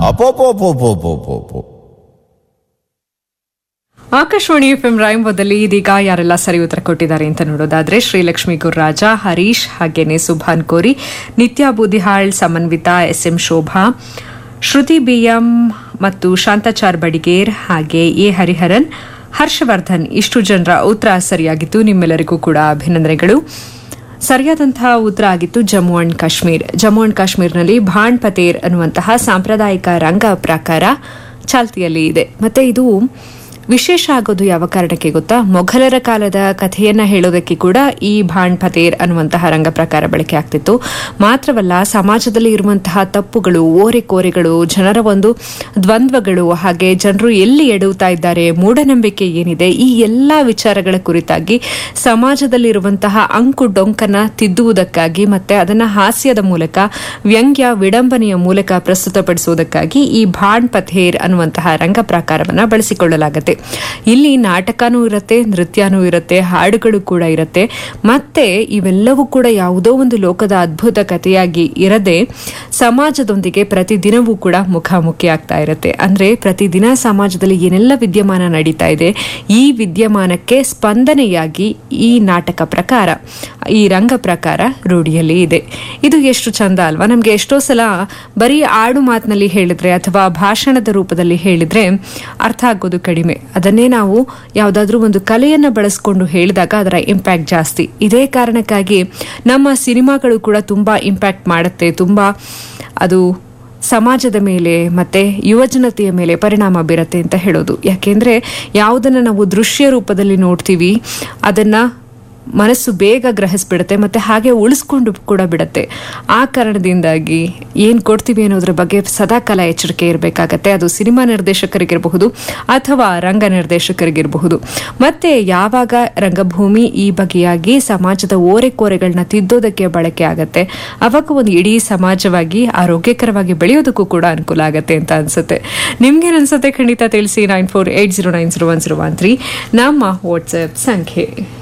ಅಪೋಪೋಪೋಪೋಪೋಪೋ Akashvani F M ರಾಯಂಬದಲ್ಲಿ ಇದೀಗ ಯಾರೆಲ್ಲ ಸರಿ ಉತ್ತರ ಕೊಟ್ಟಿದ್ದಾರೆ ಅಂತ ನೋಡೋದಾದ್ರೆ ಶ್ರೀಲಕ್ಷ್ಮಿ ಗುರುರಾಜ ಹರೀಶ್ ಹಾಗೇನೆ Subhan Kori Nithya Boodihal Samanvitha S M Shobha Shruthi BM ಮತ್ತು ಶಾಂತಾಚಾರ್ ಬಡಿಗೇರ್ ಹಾಗೆ ಎ ಹರಿಹರನ್ ಹರ್ಷವರ್ಧನ್ ಇಷ್ಟು ಜನರ ಉತ್ತರ ಸರಿಯಾಗಿತ್ತು ನಿಮ್ಮೆಲ್ಲರಿಗೂ ಕೂಡ ಅಭಿನಂದನೆಗಳು ಸರಿಯಾದಂತಹ ಉತ್ತರ ಆಗಿತ್ತು ಜಮ್ಮು ಅಂಡ್ ಕಾಶ್ಮೀರ್ ಜಮ್ಮು ಅಂಡ್ ಕಾಶ್ಮೀರ್ನಲ್ಲಿ ಭಾಣ್ ಪತೇರ್ ಅನ್ನುವಂತಹ ಸಾಂಪ್ರದಾಯಿಕ ರಂಗ ಪ್ರಕಾರ ಚಾಲ್ತಿಯಲ್ಲಿ ಇದೆ ಮತ್ತೆ ಇದು ವಿಶೇಷ ಆಗೋದು ಯಾವ ಕಾರಣಕ್ಕೆ ಗೊತ್ತಾ ಮೊಘಲರ ಕಾಲದ ಕಥೆಯನ್ನ ಹೇಳೋದಕ್ಕೆ ಕೂಡ ಈ ಭಾಣ್ ಪತೇರ್ ಅನ್ನುವಂತಹ ರಂಗ ಪ್ರಕಾರ ಬಳಕೆ ಆಗ್ತಿತ್ತು ಮಾತ್ರವಲ್ಲ ಸಮಾಜದಲ್ಲಿ ಇರುವಂತಹ ತಪ್ಪುಗಳು ಓರೆಕೋರೆಗಳು ಜನರ ಒಂದು ದ್ವಂದ್ವಗಳು ಹಾಗೆ ಜನರು ಎಲ್ಲಿ ಎಡುತ್ತಾ ಇದ್ದಾರೆ ಮೂಢನಂಬಿಕೆ ಏನಿದೆ ಈ ಎಲ್ಲಾ ವಿಚಾರಗಳ ಕುರಿತಾಗಿ ಸಮಾಜದಲ್ಲಿರುವಂತಹ ಅಂಕು ಡೊಂಕನ್ನ ತಿದ್ದುವುದಕ್ಕಾಗಿ ಮತ್ತೆ ಅದನ್ನ ಹಾಸ್ಯದ ಮೂಲಕ ವ್ಯಂಗ್ಯ ವಿಡಂಬನೆಯ ಮೂಲಕ ಪ್ರಸ್ತುತಪಡಿಸುವುದಕ್ಕಾಗಿ ಈ ಭಾಣ್ ಪಥೇರ್ ಅನ್ನುವಂತಹ ರಂಗ ಪ್ರಕಾರವನ್ನ ಬಳಸಿಕೊಳ್ಳಲಾಗುತ್ತೆ ಇಲ್ಲಿ ನಾಟಕನೂ ಇರುತ್ತೆ ನೃತ್ಯನೂ ಇರುತ್ತೆ ಹಾಡುಗಳು ಕೂಡ ಇರುತ್ತೆ ಮತ್ತೆ ಇವೆಲ್ಲವೂ ಕೂಡ ಯಾವುದೋ ಒಂದು ಲೋಕದ ಅದ್ಭುತ ಕಥೆಯಾಗಿ ಇರದೆ ಸಮಾಜದೊಂದಿಗೆ ಪ್ರತಿದಿನವೂ ಕೂಡ ಮುಖಾಮುಖಿ ಆಗ್ತಾ ಇರುತ್ತೆ ಅಂದ್ರೆ ಪ್ರತಿದಿನ ಸಮಾಜದಲ್ಲಿ ಏನೆಲ್ಲ ವಿದ್ಯಮಾನ ನಡೀತಾ ಇದೆ ಈ ವಿದ್ಯಮಾನಕ್ಕೆ ಸ್ಪಂದನೆಯಾಗಿ ಈ ನಾಟಕ ಪ್ರಕಾರ ಈ ರಂಗ ಪ್ರಕಾರ ರೂಢಿಯಲ್ಲಿ ಇದೆ ಇದು ಎಷ್ಟು ಚಂದ ಅಲ್ವಾ ನಮ್ಗೆ ಎಷ್ಟೋ ಸಲ ಬರೀ ಆಡು ಮಾತಿನಲ್ಲಿ ಹೇಳಿದ್ರೆ ಅಥವಾ ಭಾಷಣದ ರೂಪದಲ್ಲಿ ಹೇಳಿದ್ರೆ ಅರ್ಥ ಆಗೋದು ಕಡಿಮೆ ಅದನ್ನೇ ನಾವು ಯಾವುದಾದ್ರೂ ಒಂದು ಕಲೆಯನ್ನ ಬಳಸ್ಕೊಂಡು ಹೇಳಿದಾಗ ಅದರ ಇಂಪ್ಯಾಕ್ಟ್ ಜಾಸ್ತಿ ಇದೇ ಕಾರಣಕ್ಕಾಗಿ ನಮ್ಮ ಸಿನಿಮಾಗಳು ಕೂಡ ತುಂಬಾ ಇಂಪ್ಯಾಕ್ಟ್ ಮಾಡುತ್ತೆ ತುಂಬಾ ಅದು ಸಮಾಜದ ಮೇಲೆ ಮತ್ತೆ ಯುವಜನತೆಯ ಮೇಲೆ ಪರಿಣಾಮ ಬೀರತ್ತೆ ಅಂತ ಹೇಳೋದು ಯಾಕೆಂದ್ರೆ ಯಾವುದನ್ನ ನಾವು ದೃಶ್ಯ ರೂಪದಲ್ಲಿ ನೋಡ್ತೀವಿ ಅದನ್ನ ಮನಸ್ಸು ಬೇಗ ಗ್ರಹಿಸ್ಬಿಡುತ್ತೆ ಮತ್ತೆ ಹಾಗೆ ಉಳಿಸ್ಕೊಂಡು ಕೂಡ ಬಿಡುತ್ತೆ ಆ ಕಾರಣದಿಂದಾಗಿ ಏನ್ ಕೊಡ್ತೀವಿ ಅನ್ನೋದ್ರ ಬಗ್ಗೆ ಸದಾಕಾಲ ಎಚ್ಚರಿಕೆ ಇರಬೇಕಾಗತ್ತೆ ಅದು ಸಿನಿಮಾ ನಿರ್ದೇಶಕರಿಗಿರಬಹುದು ಅಥವಾ ರಂಗ ನಿರ್ದೇಶಕರಿಗಿರಬಹುದು ಮತ್ತೆ ಯಾವಾಗ ರಂಗಭೂಮಿ ಈ ಬಗೆಯಾಗಿ ಸಮಾಜದ ಓರೆಕೋರೆಗಳನ್ನ ತಿದ್ದೋದಕ್ಕೆ ಬಳಕೆ ಆಗತ್ತೆ ಅವಾಗ ಒಂದು ಇಡೀ ಸಮಾಜವಾಗಿ ಆರೋಗ್ಯಕರವಾಗಿ ಬೆಳೆಯೋದಕ್ಕೂ ಕೂಡ ಅನುಕೂಲ ಆಗತ್ತೆ ಅಂತ ಅನ್ಸುತ್ತೆ ನಿಮ್ಗೇನ್ ಅನ್ಸುತ್ತೆ ಖಂಡಿತ ತಿಳಿಸಿ nine four eight zero nine zero one zero one three ನಮ್ಮ ವಾಟ್ಸ್ಆಪ್ ಸಂಖ್ಯೆ